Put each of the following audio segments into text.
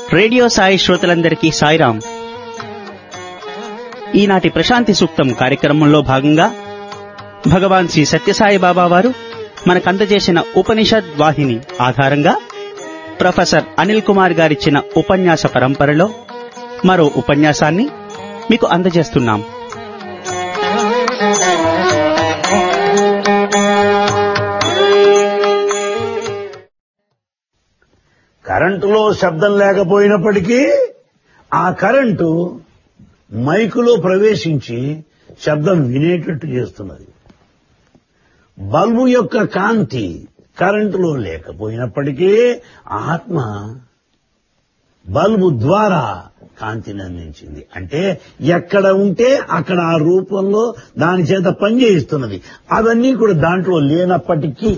radio Sai శ్రోతలందరికీ సాయిరాం ఈనాటి ప్రశాంతి సూక్తం కార్యక్రమంలో భాగంగా భగవాన్ శ్రీ సత్యసాయి బాబా వారు మనకు అందజేసిన ఉపనిషద్ వాహిని ఆధారంగా ప్రొఫెసర్ అనిల్ కుమార్ గారిచ్చిన ఉపన్యాస పరంపరలో మరో ఉపన్యాసాన్ని మీకు అందజేస్తున్నాం కరెంటులో శబ్దం లేకపోయినప్పటికీ ఆ కరెంటు మైకులో ప్రవేశించి శబ్దం వినేటట్టు చేస్తున్నది బల్బు యొక్క కాంతి కరెంటులో లేకపోయినప్పటికీ ఆత్మ బల్బు ద్వారా కాంతిని అందించింది అంటే ఎక్కడ ఉంటే అక్కడ ఆ రూపంలో దాని చేత పనిచేయిస్తున్నది అవన్నీ కూడా దాంట్లో లేనప్పటికీ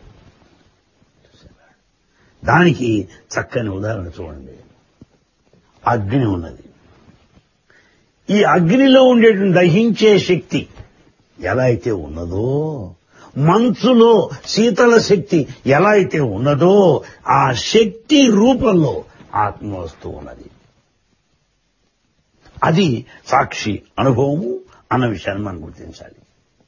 దానికి చక్కని ఉదాహరణ చూడండి అగ్ని ఉన్నది ఈ అగ్నిలో ఉండేటువంటి దహించే శక్తి ఎలా అయితే ఉన్నదో మంచులో శీతల శక్తి ఎలా అయితే ఉన్నదో ఆ శక్తి రూపంలో ఆత్మ వస్తూ ఉన్నది అది సాక్షి అనుభవము అన్న విషయాన్ని మనం గుర్తించాలి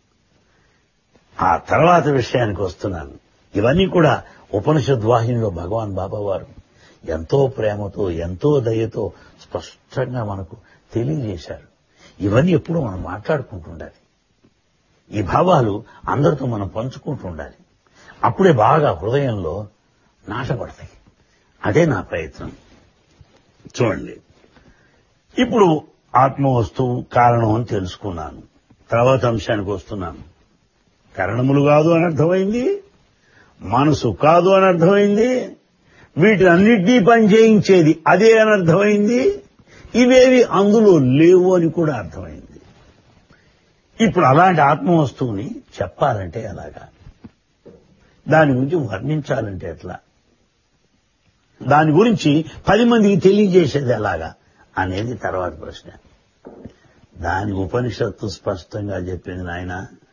ఆ తర్వాత విషయానికి వస్తున్నాను ఇవన్నీ కూడా ఉపనిషద్ వాహినిలో భగవాన్ బాబా వారు ఎంతో ప్రేమతో ఎంతో దయతో స్పష్టంగా మనకు తెలియజేశారు ఇవన్నీ ఎప్పుడూ మనం మాట్లాడుకుంటుండాలి ఈ భావాలు అందరితో మనం పంచుకుంటూ ఉండాలి అప్పుడే బాగా హృదయంలో నాటపడతాయి అదే నా ప్రయత్నం చూడండి ఇప్పుడు ఆత్మ వస్తువు కారణం అని తెలుసుకున్నాను తర్వాత అంశానికి వస్తున్నాను కారణములు కాదు అని అర్థమైంది మనసు కాదు అని అర్థమైంది వీటిని అన్నిటినీ పని చేయించేది అదే అని అర్థమైంది ఇవేవి అందులో లేవు అని కూడా అర్థమైంది ఇప్పుడు అలాంటి ఆత్మ వస్తువుని చెప్పాలంటే ఎలాగా దాని గురించి వర్ణించాలంటే ఎట్లా దాని గురించి పది మందికి తెలియజేసేది ఎలాగా అనేది తర్వాత ప్రశ్న దాని ఉపనిషత్తు స్పష్టంగా చెప్పింది నాయన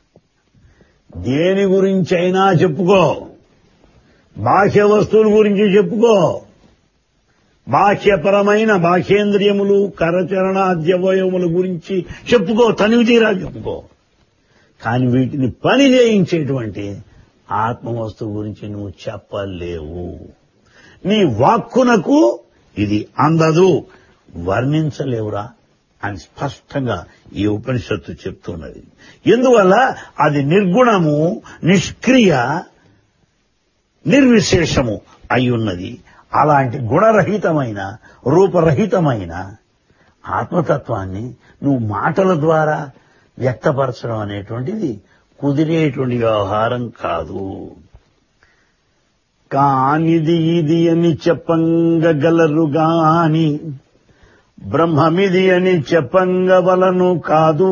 దేని గురించి అయినా చెప్పుకో బాహ్య వస్తువుల గురించి చెప్పుకో బాహ్యపరమైన బాహ్యేంద్రియములు కరచరణాద్యవయముల గురించి చెప్పుకో తనివి తీరా చెప్పుకో కానీ వీటిని పని చేయించేటువంటి ఆత్మ వస్తువు గురించి నువ్వు చెప్పలేవు నీ వాక్కునకు ఇది అందదు వర్ణించలేవురా అని స్పష్టంగా ఈ ఉపనిషత్తు చెప్తున్నది ఎందువల్ల అది నిర్గుణము నిష్క్రియ నిర్విశేషము అయి ఉన్నది అలాంటి గుణరహితమైన రూపరహితమైన ఆత్మతత్వాన్ని నువ్వు మాటల ద్వారా వ్యక్తపరచడం అనేటువంటిది కుదిరేటువంటి వ్యవహారం కాదు కానిది ఇది అని చెప్పంగగలరు గాని బ్రహ్మమిది అని చెప్పంగవలను కాదు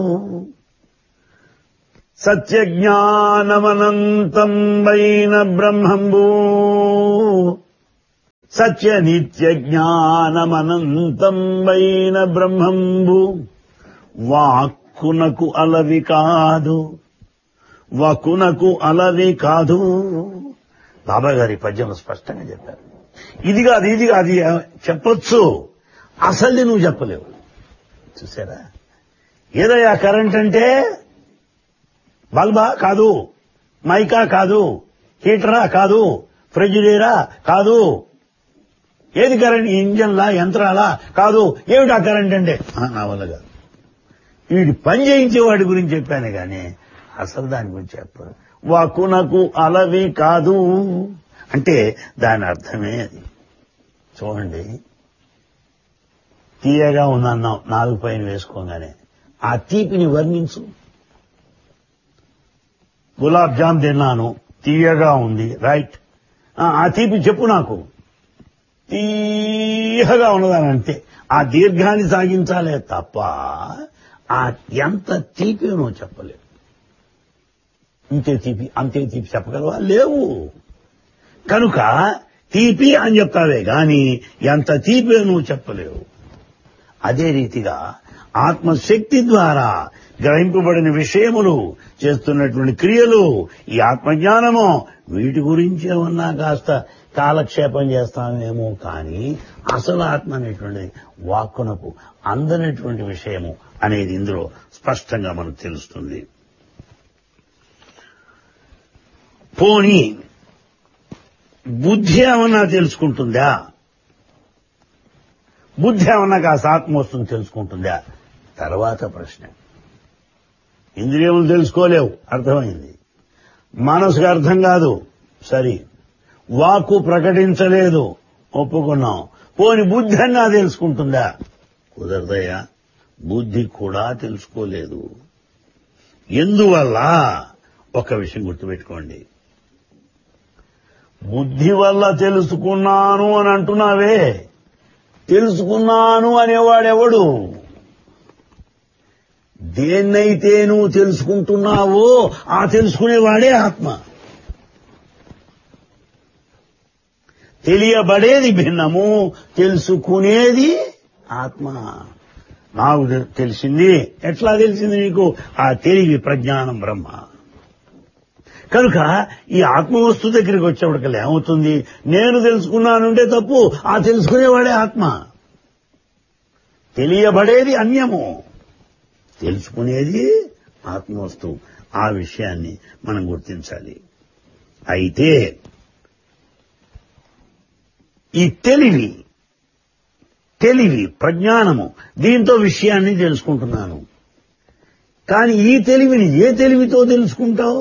సత్యజ్ఞానమనంతం వైన బ్రహ్మంబు సత్య నిత్య జ్ఞానమనంతం వైన బ్రహ్మంబు వాక్కునకు అలవి కాదు వకునకు అలవి కాదు బాబా గారి పద్యం స్పష్టంగా చెప్పారు ఇది కాదు ఇది కాదు చెప్పొచ్చు అసలు నువ్వు చెప్పలేవు చూసారా ఏదయ్యా కరెంట్ అంటే బల్బా కాదు మైకా కాదు హీటరా కాదు ఫ్రిడ్జిడేరా కాదు ఏది కరెంట్ ఇంజన్లా యంత్రాలా కాదు ఏమిటా కరెంట్ అంటే నా వల్ల కాదు వీడి పని చేయించే వాడి గురించి చెప్పాను కానీ అసలు దాని గురించి చెప్పారు వాకునకు అలవి కాదు అంటే దాని అర్థమే అది చూడండి తీయగా ఉందన్నాం నాలుగు పైన వేసుకోగానే ఆ తీపిని వర్ణించు గులాబ్ జామ్ తిన్నాను తీయగా ఉంది రైట్ ఆ తీపి చెప్పు నాకు తీయగా ఉన్నదని అంతే ఆ దీర్ఘాన్ని సాగించాలే తప్ప ఆ ఎంత తీపి నువ్వు చెప్పలేవు ఇంతే తీపి అంతే తీపి చెప్పగలవా లేవు కనుక తీపి అని చెప్తావే గాని ఎంత తీపి నువ్వు చెప్పలేవు అదే రీతిగా ఆత్మశక్తి ద్వారా గ్రహింపబడిన విషయములు చేస్తున్నటువంటి క్రియలు ఈ ఆత్మజ్ఞానము వీటి గురించే ఉన్నా కాస్త కాలక్షేపం చేస్తామేమో కానీ అసలు ఆత్మ అనేటువంటిది వాక్కునకు అందనటువంటి విషయము అనేది ఇందులో స్పష్టంగా మనకు తెలుస్తుంది పోని బుద్ధి ఏమన్నా తెలుసుకుంటుందా బుద్ధి ఏమన్నా కాస్త ఆత్మ వస్తుంది తెలుసుకుంటుందా తర్వాత ప్రశ్న ఇంద్రియములు తెలుసుకోలేవు అర్థమైంది మనసుకు అర్థం కాదు సరి వాక్కు ప్రకటించలేదు ఒప్పుకున్నాం పోని బుద్ధి అన్నా తెలుసుకుంటుందా కుదరదయ్యా బుద్ధి కూడా తెలుసుకోలేదు ఎందువల్ల ఒక విషయం గుర్తుపెట్టుకోండి బుద్ధి వల్ల తెలుసుకున్నాను అని అంటున్నావే తెలుసుకున్నాను అనేవాడెవడు దేన్నైతే నువ్వు తెలుసుకుంటున్నావో ఆ తెలుసుకునేవాడే ఆత్మ తెలియబడేది భిన్నము తెలుసుకునేది ఆత్మ నాకు తె- తెలిసింది ఎట్లా తెలిసింది నీకు ఆ తెలివి ప్రజ్ఞానం బ్రహ్మ కనుక ఈ ఆత్మ వస్తు దగ్గరికి వచ్చేప్పటికల్లా ఏమవుతుంది నేను తెలుసుకున్నానుంటే తప్పు ఆ తెలుసుకునేవాడే ఆత్మ తెలియబడేది అన్యము తెలుసుకునేది ఆత్మవస్తు ఆ విషయాన్ని మనం గుర్తించాలి అయితే ఈ తెలివి తెలివి ప్రజ్ఞానము దీంతో విషయాన్ని తెలుసుకుంటున్నాను కానీ ఈ తెలివిని ఏ తెలివితో తెలుసుకుంటావు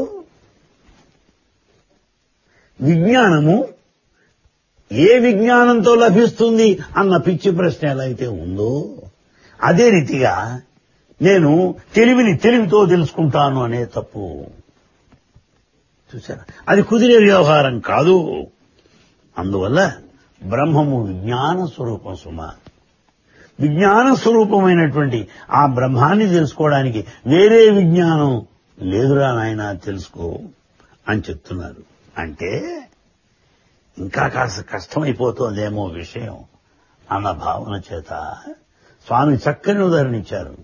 విజ్ఞానము ఏ విజ్ఞానంతో లభిస్తుంది అన్న పిచ్చి ప్రశ్న ఎలా అయితే ఉందో అదే రీతిగా నేను తెలివిని తెలివితో తెలుసుకుంటాను అనే తప్పు చూసారా అది కుదిరే వ్యవహారం కాదు అందువల్ల బ్రహ్మము విజ్ఞాన స్వరూపం సుమ విజ్ఞాన స్వరూపమైనటువంటి ఆ బ్రహ్మాన్ని తెలుసుకోవడానికి వేరే విజ్ఞానం లేదురా నాయన తెలుసుకో అని చెప్తున్నారు అంటే ఇంకా కాస్త కష్టమైపోతోందేమో విషయం అన్న భావన చేత స్వామి చక్కని ఉదాహరణ ఇచ్చారు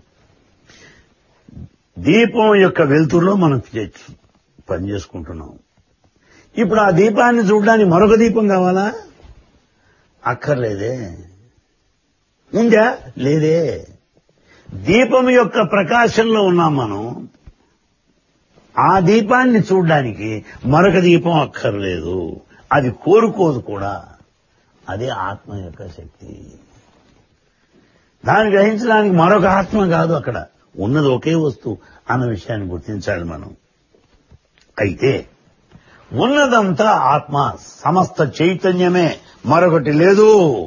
దీపం యొక్క వెలుతురులో మనం చే- పని చేసుకుంటున్నాం ఇప్పుడు ఆ దీపాన్ని చూడడానికి మరొక దీపం కావాలా అక్కర్లేదే ఉందా లేదే దీపం యొక్క ప్రకాశంలో ఉన్నాం మనం ఆ దీపాన్ని చూడడానికి మరొక దీపం అక్కర్లేదు అది కోరుకోదు కూడా అదే ఆత్మ యొక్క శక్తి దాన్ని గ్రహించడానికి మరొక ఆత్మ కాదు అక్కడ ఉన్నది ఒకే వస్తువు అన్న విషయాన్ని గుర్తించాలి మనం అయితే ఉన్నదంతా ఆత్మ సమస్త చైతన్యమే మరొకటి లేదు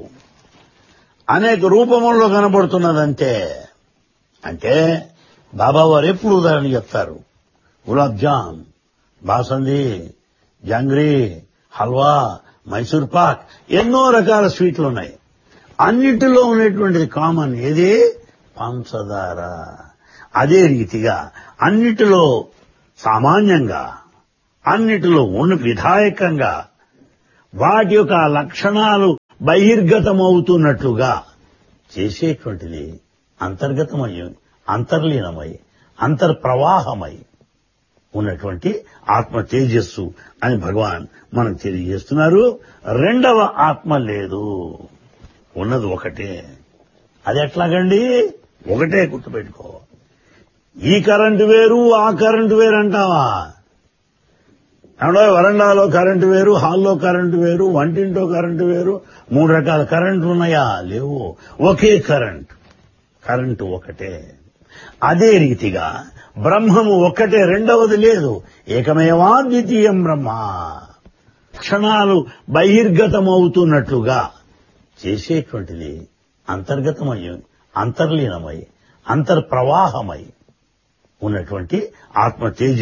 అనేక రూపముల్లో కనబడుతున్నదంతే అంటే బాబా వారు ఎప్పుడు ఉదాహరణ చెప్తారు గులాబ్ జామ్ బాసంది జంగ్రీ హల్వా మైసూర్ పాక్ ఎన్నో రకాల స్వీట్లు ఉన్నాయి అన్నిటిలో ఉండేటువంటిది కామన్ ఏది పంచదార అదే రీతిగా అన్నిటిలో సామాన్యంగా అన్నిటిలో ఉన్న విధాయకంగా వాటి యొక్క లక్షణాలు బహిర్గతమవుతున్నట్లుగా చేసేటువంటిది అంతర్గతమై అంతర్లీనమై అంతర్ప్రవాహమై ఉన్నటువంటి ఆత్మ తేజస్సు అని భగవాన్ మనకు తెలియజేస్తున్నారు రెండవ ఆత్మ లేదు ఉన్నది ఒకటే అది ఎట్లాగండి ఒకటే గుర్తుపెట్టుకో ఈ కరెంటు వేరు ఆ కరెంటు వేరు అంటావా ఏమండో వరండాలో కరెంటు వేరు హాల్లో కరెంటు వేరు వంటింటో కరెంటు వేరు మూడు రకాల కరెంట్లు ఉన్నాయా లేవు ఒకే కరెంట్ కరెంటు ఒకటే అదే రీతిగా బ్రహ్మము ఒక్కటే రెండవది లేదు ఏకమేవా ద్వితీయం బ్రహ్మ క్షణాలు బహిర్గతమవుతున్నట్లుగా చేసేటువంటిది అంతర్గతమై అంతర్లీనమై అంతర్ప్రవాహమై ఉన్నటువంటి ఆత్మ తేజ